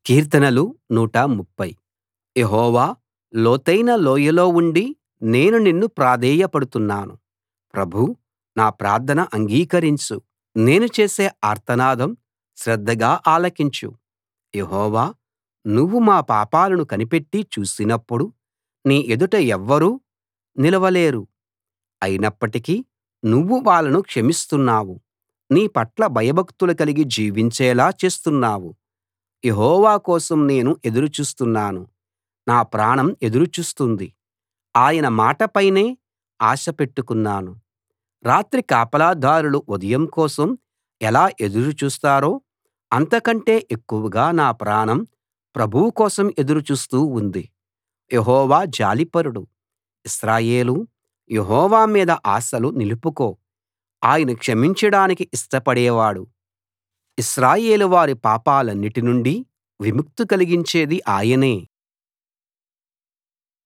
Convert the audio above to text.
కీర్తనలు 130 యెహోవా లోతైన లోయలో ఉండి నేను నిన్ను ప్రాధేయపడుతున్నాను ప్రభూ నా ప్రార్థన అంగీకరించు నేను చేసే ఆర్తనాదం శ్రద్ధగా ఆలకించు యెహోవా నువ్వు మా పాపాలను కనిపెట్టి చూసినప్పుడు నీ ఎదుట ఎవ్వరూ నిలవలేరు అయినప్పటికీ నువ్వు వాళ్ళను క్షమిస్తున్నావు నీ పట్ల భయభక్తులు కలిగి జీవించేలా చేస్తున్నావు యెహోవా కోసం నేను ఎదురు చూస్తున్నాను నా ప్రాణం ఎదురు చూస్తుంది ఆయన మాట పైనే ఆశ పెట్టుకున్నాను రాత్రి కాపలాదారులు ఉదయం కోసం ఎలా ఎదురు చూస్తారో అంతకంటే ఎక్కువగా నా ప్రాణం ప్రభువు కోసం ఎదురు చూస్తూ ఉంది యెహోవా జాలిపరుడు ఇశ్రాయేలూ యెహోవా మీద ఆశలు నిలుపుకో ఆయన క్షమించడానికి ఇష్టపడేవాడు ఇశ్రాయేలు వారి పాపాలన్నిటి నుండి విముక్తి కలిగించేది ఆయనే